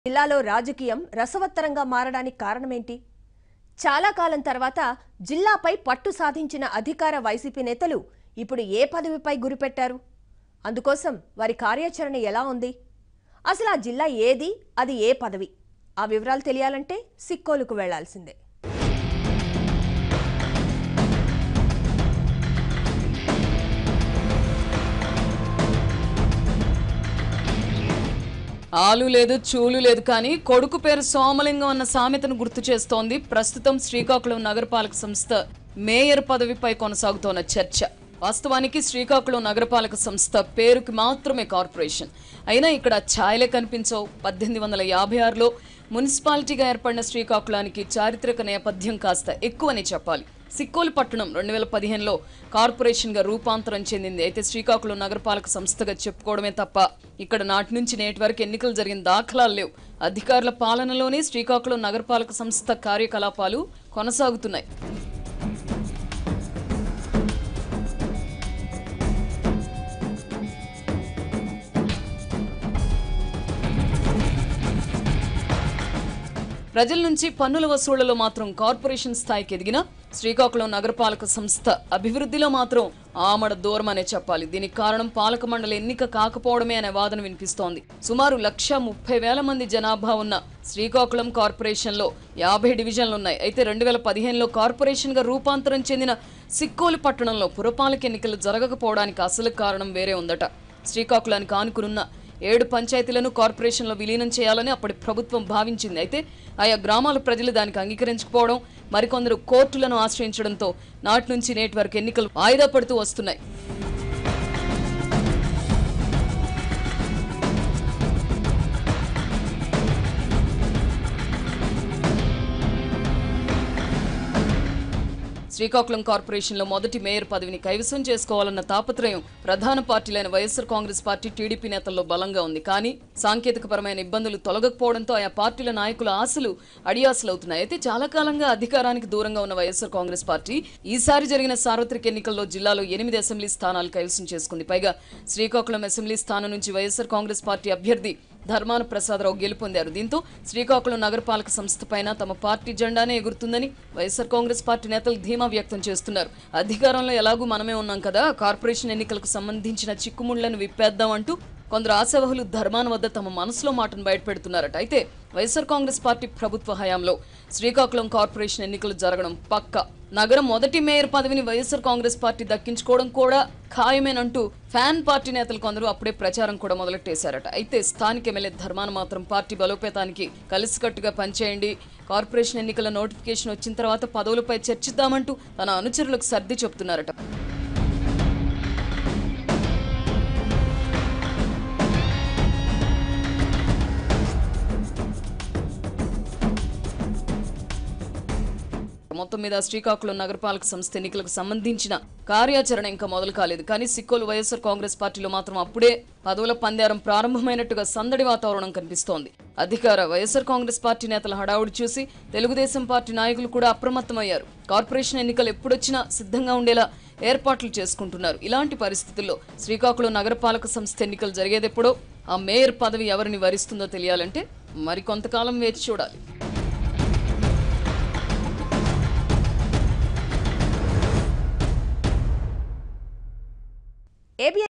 జిల్లాలో రాజకీయం రసవత్తరంగా మారడానికి కారణమేంటి చాలా కాలం తర్వాత జిల్లాపై పట్టు సాధించిన అధికార వైసీపీ నేతలు ఇప్పుడు ఏ పదవిపై గురిపెట్టారు అందుకోసం వారి కార్యాచరణ ఎలా ఉంది అసలు ఆ జిల్లా ఏది అది ఏ పదవి ఆ వివరాలు తెలియాలంటే సిక్కోలుకు వెళ్లాల్సిందే ఆలు లేదు చూలు లేదు కానీ కొడుకు పేరు సోమలింగం అన్న సామెతను గుర్తు చేస్తోంది ప్రస్తుతం శ్రీకాకుళం నగరపాలక సంస్థ మేయర్ పదవిపై కొనసాగుతోన్న చర్చ వాస్తవానికి శ్రీకాకుళం నగరపాలక సంస్థ పేరుకి మాత్రమే కార్పొరేషన్ అయినా ఇక్కడ ఛాయలే కనిపించవు పద్దెనిమిది వందల యాభై ఆరులో మున్సిపాలిటీగా ఏర్పడిన శ్రీకాకుళానికి చారిత్రక నేపథ్యం కాస్త ఎక్కువని చెప్పాలి సిక్కోలు పట్టణం రెండు వేల పదిహేనులో కార్పొరేషన్గా రూపాంతరం చెందింది అయితే శ్రీకాకుళం నగరపాలక సంస్థగా చెప్పుకోవడమే తప్ప ఇక్కడ నాటి నుంచి నేటి వరకు ఎన్నికలు జరిగిన దాఖలాలు లేవు అధికారుల పాలనలోనే శ్రీకాకుళం నగరపాలక సంస్థ కార్యకలాపాలు కొనసాగుతున్నాయి ప్రజల నుంచి పన్నుల వసూళ్లలో మాత్రం కార్పొరేషన్ స్థాయికి ఎదిగిన శ్రీకాకుళం నగరపాలక సంస్థ అభివృద్ధిలో మాత్రం ఆమడ దూరం అనే చెప్పాలి దీనికి కారణం పాలక మండలి ఎన్నిక కాకపోవడమే అనే వాదన వినిపిస్తోంది సుమారు లక్ష ముప్పై వేల మంది జనాభా ఉన్న శ్రీకాకుళం కార్పొరేషన్లో యాభై డివిజన్లు ఉన్నాయి అయితే రెండు వేల పదిహేనులో కార్పొరేషన్గా రూపాంతరం చెందిన సిక్కోలు పట్టణంలో పురపాలక ఎన్నికలు జరగకపోవడానికి అసలు కారణం వేరే ఉందట శ్రీకాకుళానికి ఆనుకునున్న ఏడు పంచాయతీలను కార్పొరేషన్లో విలీనం చేయాలని అప్పటి ప్రభుత్వం భావించింది అయితే ఆయా గ్రామాల ప్రజలు దానికి అంగీకరించకపోవడం మరికొందరు కోర్టులను ఆశ్రయించడంతో నాటి నుంచి నేటి వరకు ఎన్నికలు వాయిదా పడుతూ వస్తున్నాయి శ్రీకాకుళం కార్పొరేషన్లో మొదటి మేయర్ పదవిని కైవసం చేసుకోవాలన్న తాపత్రయం ప్రధాన పార్టీలైన వైఎస్ఆర్ కాంగ్రెస్ పార్టీ టీడీపీ నేతల్లో బలంగా ఉంది కానీ సాంకేతికపరమైన ఇబ్బందులు తొలగకపోవడంతో ఆయా పార్టీల నాయకుల ఆశలు అడియాసలవుతున్నాయి అయితే చాలా కాలంగా అధికారానికి దూరంగా ఉన్న వైఎస్ఆర్ కాంగ్రెస్ పార్టీ ఈసారి జరిగిన సార్వత్రిక ఎన్నికల్లో జిల్లాలో ఎనిమిది అసెంబ్లీ స్థానాలు కైవసం చేసుకుంది పైగా శ్రీకాకుళం అసెంబ్లీ స్థానం నుంచి వైఎస్ఆర్ కాంగ్రెస్ పార్టీ అభ్యర్థి ధర్మాన ప్రసాదరావు గెలుపొందారు దీంతో శ్రీకాకుళం నగరపాలక సంస్థ పైన తమ పార్టీ జెండానే ఎగురుతుందని వైఎస్ఆర్ కాంగ్రెస్ పార్టీ నేతలు ధీమా వ్యక్తం చేస్తున్నారు అధికారంలో ఎలాగూ మనమే ఉన్నాం కదా కార్పొరేషన్ ఎన్నికలకు సంబంధించిన చిక్కుముళ్లను విప్పేద్దాం అంటూ కొందరు ఆశావహులు ధర్మాన వద్ద తమ మనసులో మాటను బయటపెడుతున్నారట అయితే వైఎస్ఆర్ కాంగ్రెస్ పార్టీ ప్రభుత్వ హయాంలో శ్రీకాకుళం కార్పొరేషన్ ఎన్నికలు జరగడం పక్క నగరం మొదటి మేయర్ పదవిని వైఎస్ఆర్ కాంగ్రెస్ పార్టీ దక్కించుకోవడం కూడా ఖాయమేనంటూ ఫ్యాన్ పార్టీ నేతలు కొందరు అప్పుడే ప్రచారం కూడా మొదలెట్టేశారట అయితే స్థానిక ఎమ్మెల్యే ధర్మాన మాత్రం పార్టీ బలోపేతానికి కలిసికట్టుగా పనిచేయండి కార్పొరేషన్ ఎన్నికల నోటిఫికేషన్ వచ్చిన తర్వాత పదవులపై చర్చిద్దామంటూ తన అనుచరులకు సర్ది చెప్తున్నారట మొత్తం మీద శ్రీకాకుళం నగరపాలక సంస్థ ఎన్నికలకు సంబంధించిన కార్యాచరణ ఇంకా మొదలు కాలేదు కానీ సిక్కోలు వైఎస్ఆర్ కాంగ్రెస్ పార్టీలో మాత్రం అప్పుడే పదవుల పందేరం ప్రారంభమైనట్టుగా సందడి వాతావరణం కనిపిస్తోంది అధికార వైఎస్ఆర్ కాంగ్రెస్ పార్టీ నేతల హడావుడి చూసి తెలుగుదేశం పార్టీ నాయకులు కూడా అప్రమత్తమయ్యారు కార్పొరేషన్ ఎన్నికలు ఎప్పుడొచ్చినా సిద్ధంగా ఉండేలా ఏర్పాట్లు చేసుకుంటున్నారు ఇలాంటి పరిస్థితుల్లో శ్రీకాకుళం నగరపాలక సంస్థ ఎన్నికలు జరిగేదెప్పుడో ఆ మేయర్ పదవి ఎవరిని వరిస్తుందో తెలియాలంటే మరికొంతకాలం వేచి చూడాలి ఏబిఎన్